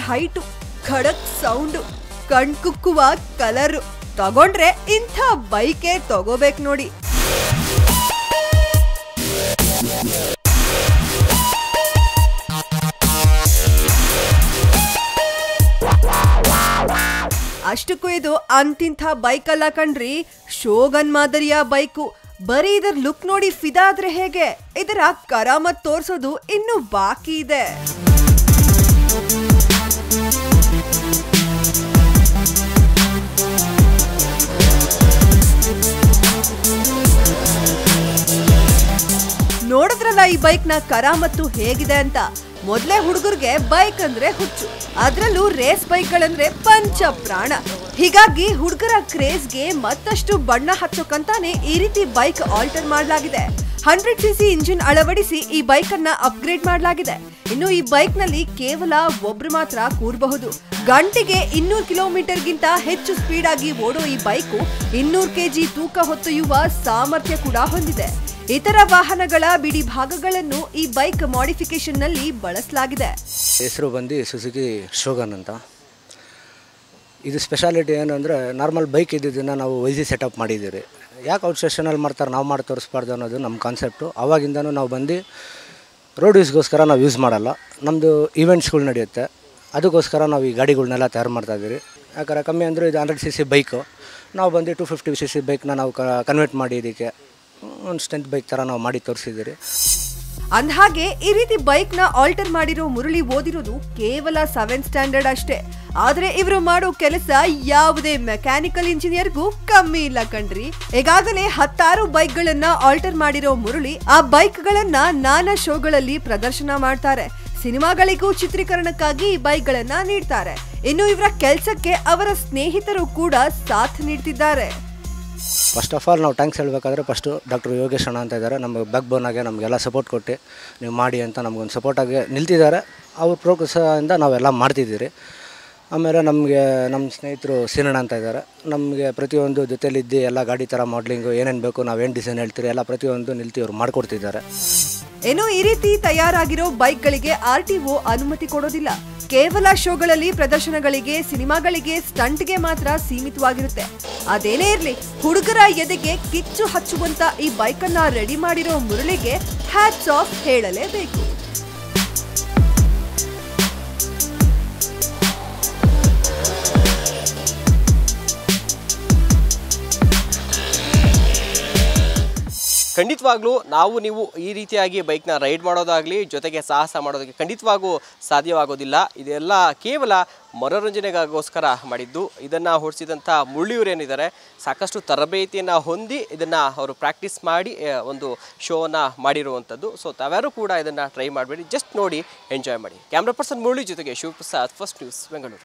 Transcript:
height ಖಡಕ್ sound ಕಣ್ಕುಕ್ಕುವ colour ತಗೊಂಡ್ರೆ ಇಂಥ ಬೈಕೇ ತಗೋಬೇಕು ನೋಡಿ ಅಷ್ಟಕ್ಕೂ ಇದು ಅಂತಿಂಥ ಬೈಕ್ ಅಲ್ಲ ಕಣ್ರಿ ಶೋಗನ್ ಮಾದರಿಯ ಬೈಕು ಬರೀ ಇದರ ಲುಕ್ ನೋಡಿ ಫಿದಾದ್ರೆ ಹೇಗೆ ಇದರ ಕರಾಮತ್ ತೋರ್ಸೋದು ಇನ್ನು ಬಾಕಿ ಇದೆ ನೋಡಿದ್ರಲ್ಲ ಈ ಬೈಕ್ ನ ಕರಾಮತ್ತು ಹೇಗಿದೆ ಅಂತ ಮೊದ್ಲೇ ಹುಡುಗರಿಗೆ ಬೈಕ್ ಅಂದ್ರೆ ಹುಚ್ಚು ಅದ್ರಲ್ಲೂ ರೇಸ್ ಬೈಕ್ಗಳಂದ್ರೆ ಪಂಚ ಪ್ರಾಣ ಹೀಗಾಗಿ ಹುಡುಗರ ಕ್ರೇಜ್ಗೆ ಮತ್ತಷ್ಟು ಬಣ್ಣ ಹಚ್ಚೋಕಂತಾನೆ ಈ ರೀತಿ ಬೈಕ್ ಆಲ್ಟರ್ ಮಾಡಲಾಗಿದೆ ಹಂಡ್ರೆಡ್ ಸಿ ಸಿ ಇಂಜಿನ್ ಅಳವಡಿಸಿ ಈ ಬೈಕ್ ಅನ್ನ ಅಪ್ಗ್ರೇಡ್ ಮಾಡಲಾಗಿದೆ ಇನ್ನು ಈ ಬೈಕ್ ನಲ್ಲಿ ಕೇವಲ ಒಬ್ರು ಮಾತ್ರ ಕೂರಬಹುದು ಗಂಟೆಗೆ ಇನ್ನೂರು ಕಿಲೋಮೀಟರ್ಗಿಂತ ಹೆಚ್ಚು ಸ್ಪೀಡ್ ಆಗಿ ಓಡೋ ಈ ಬೈಕು ಇನ್ನೂರು ಕೆಜಿ ತೂಕ ಹೊತ್ತೊಯ್ಯುವ ಸಾಮರ್ಥ್ಯ ಕೂಡ ಹೊಂದಿದೆ ಇತರ ವಾಹನಗಳ ಬಿಡಿ ಭಾಗಗಳನ್ನು ಈ ಬೈಕ್ ಮಾಡಿಫಿಕೇಶನ್ ನಲ್ಲಿ ಬಳಸಲಾಗಿದೆ ಹೆಸರು ಬಂದು ಸುಜುಕಿ ಶೋಗನ್ ಅಂತ ಇದು ಸ್ಪೆಷಾಲಿಟಿ ಏನಂದರೆ ನಾರ್ಮಲ್ ಬೈಕ್ ಇದ್ದಿದ್ದನ್ನು ನಾವು ವೈಸಿ ಸೆಟಪ್ ಮಾಡಿದ್ದೀರಿ ಯಾಕೆ ಔಟ್ ಸ್ಟೇಷನಲ್ಲಿ ಮಾಡ್ತಾರೆ ನಾವು ಮಾಡಿ ತೋರಿಸ್ಬಾರ್ದು ಅನ್ನೋದು ನಮ್ಮ ಕಾನ್ಸೆಪ್ಟು ಆವಾಗಿಂದನೂ ನಾವು ಬಂದು ರೋಡ್ ಯೂಸ್ಗೋಸ್ಕರ ನಾವು ಯೂಸ್ ಮಾಡಲ್ಲ ನಮ್ಮದು ಈವೆಂಟ್ಸ್ಗಳು ನಡೆಯುತ್ತೆ ಅದಕ್ಕೋಸ್ಕರ ನಾವು ಈ ಗಾಡಿಗಳ್ನೆಲ್ಲ ತಯಾರು ಮಾಡ್ತಾಯಿದ್ದೀರಿ ಯಾಕಂದರೆ ಕಮ್ಮಿ ಅಂದರೆ ಇದು ಹಂಡ್ರೆಡ್ ಸಿ ಸಿ ಬೈಕು ನಾವು ಬಂದು ಟು ಫಿಫ್ಟಿ ಸಿ ಸಿ ಬೈಕ್ನ ನಾವು ಕನ್ವರ್ಟ್ ಮಾಡಿ ಇದಕ್ಕೆ ಒಂದು ಸ್ಟ್ರೆಂತ್ ಬೈಕ್ ಥರ ನಾವು ಮಾಡಿ ತೋರಿಸಿದ್ದೀರಿ ಅಂದ್ಹಾಗೆ ಈ ರೀತಿ ಬೈಕ್ ನ ಆಲ್ಟರ್ ಮಾಡಿರೋ ಮುರಳಿ ಓದಿರೋದು ಕೇವಲ ಸೆವೆನ್ ಸ್ಟ್ಯಾಂಡರ್ಡ್ ಅಷ್ಟೇ ಆದ್ರೆ ಇವರು ಮಾಡೋ ಕೆಲಸ ಯಾವುದೇ ಮೆಕ್ಯಾನಿಕಲ್ ಇಂಜಿನಿಯರ್ಗೂ ಕಮ್ಮಿ ಇಲ್ಲ ಕಣ್ರಿ ಈಗಾಗಲೇ ಹತ್ತಾರು ಬೈಕ್ ಗಳನ್ನ ಆಲ್ಟರ್ ಮಾಡಿರೋ ಮುರಳಿ ಆ ಬೈಕ್ ಗಳನ್ನ ನಾನಾ ಶೋಗಳಲ್ಲಿ ಪ್ರದರ್ಶನ ಮಾಡ್ತಾರೆ ಸಿನಿಮಾಗಳಿಗೂ ಚಿತ್ರೀಕರಣಕ್ಕಾಗಿ ಈ ಬೈಕ್ ಗಳನ್ನ ನೀಡ್ತಾರೆ ಇನ್ನು ಇವರ ಕೆಲಸಕ್ಕೆ ಅವರ ಸ್ನೇಹಿತರು ಕೂಡ ಸಾಥ್ ನೀಡ್ತಿದ್ದಾರೆ ಫಸ್ಟ್ ಆಫ್ ಆಲ್ ನಾವು ಟ್ಯಾಂಕ್ಸ್ ಹೇಳಬೇಕಾದ್ರೆ ಫಸ್ಟು ಡಾಕ್ಟರ್ ಯೋಗೇಶ್ ಅಣ್ಣ ಅಂತ ಇದ್ದಾರೆ ನಮಗೆ ಬ್ಯಾಕ್ ಬೋನಾಗೆ ನಮಗೆಲ್ಲ ಸಪೋರ್ಟ್ ಕೊಟ್ಟು ನೀವು ಮಾಡಿ ಅಂತ ನಮಗೊಂದು ಸಪೋರ್ಟಾಗಿ ನಿಲ್ತಿದ್ದಾರೆ ಅವ್ರ ಪ್ರೋತ್ಸಾಹದಿಂದ ನಾವೆಲ್ಲ ಮಾಡ್ತಿದ್ದೀರಿ ಆಮೇಲೆ ನಮಗೆ ನಮ್ಮ ಸ್ನೇಹಿತರು ಸೀನಣ್ಣ ಅಂತ ಇದ್ದಾರೆ ನಮಗೆ ಪ್ರತಿಯೊಂದು ಜೊತೆಲಿದ್ದು ಎಲ್ಲ ಗಾಡಿ ಥರ ಮಾಡ್ಲಿಂಗು ಏನೇನು ಬೇಕು ನಾವೇನು ಡಿಸೈನ್ ಹೇಳ್ತೀರಿ ಎಲ್ಲ ಪ್ರತಿಯೊಂದು ನಿಲ್ತಿ ಅವ್ರು ಮಾಡಿಕೊಡ್ತಿದ್ದಾರೆ ಇನ್ನು ಈ ರೀತಿ ತಯಾರಾಗಿರೋ ಬೈಕ್ಗಳಿಗೆ ಆರ್ ಟಿಒ ಅನುಮತಿ ಕೊಡೋದಿಲ್ಲ ಕೇವಲ ಶೋಗಳಲ್ಲಿ ಪ್ರದರ್ಶನಗಳಿಗೆ ಸಿನಿಮಾಗಳಿಗೆ ಸ್ಟಂಟ್ಗೆ ಮಾತ್ರ ಸೀಮಿತವಾಗಿರುತ್ತೆ ಅದೇನೇ ಇರ್ಲಿ ಹುಡುಗರ ಎದೆಗೆ ಕಿಚ್ಚು ಹಚ್ಚುವಂತ ಈ ಬೈಕನ್ನ ರೆಡಿ ಮಾಡಿರೋ ಮುರಳಿಗೆ ಹ್ಯಾಟ್ಸ್ ಆಫ್ ಹೇಳಲೇಬೇಕು ಖಂಡಿತವಾಗ್ಲೂ ನಾವು ನೀವು ಈ ರೀತಿಯಾಗಿ ಬೈಕ್ನ ರೈಡ್ ಮಾಡೋದಾಗಲಿ ಜೊತೆಗೆ ಸಾಹಸ ಮಾಡೋದಕ್ಕೆ ಖಂಡಿತವಾಗೂ ಸಾಧ್ಯವಾಗೋದಿಲ್ಲ ಇದೆಲ್ಲ ಕೇವಲ ಮನೋರಂಜನೆಗೋಸ್ಕರ ಮಾಡಿದ್ದು ಇದನ್ನು ಹೊಡಿಸಿದಂಥ ಮುಳ್ಳಿಯವರೇನಿದ್ದಾರೆ ಸಾಕಷ್ಟು ತರಬೇತಿಯನ್ನು ಹೊಂದಿ ಇದನ್ನು ಅವರು ಪ್ರಾಕ್ಟೀಸ್ ಮಾಡಿ ಆ, ಒಂದು ಶೋವನ್ನು ಮಾಡಿರುವಂಥದ್ದು ಸೊ ತಾವ್ಯಾರು ಕೂಡ ಇದನ್ನು ಟ್ರೈ ಮಾಡಬೇಡಿ ಜಸ್ಟ್ ನೋಡಿ ಎಂಜಾಯ್ ಮಾಡಿ ಕ್ಯಾಮ್ರಾ ಪರ್ಸನ್ ಮುರಳಿ ಜೊತೆಗೆ ಶಿವಪ್ರಸಾದ್ ಫಸ್ಟ್ ನ್ಯೂಸ್ ಬೆಂಗಳೂರು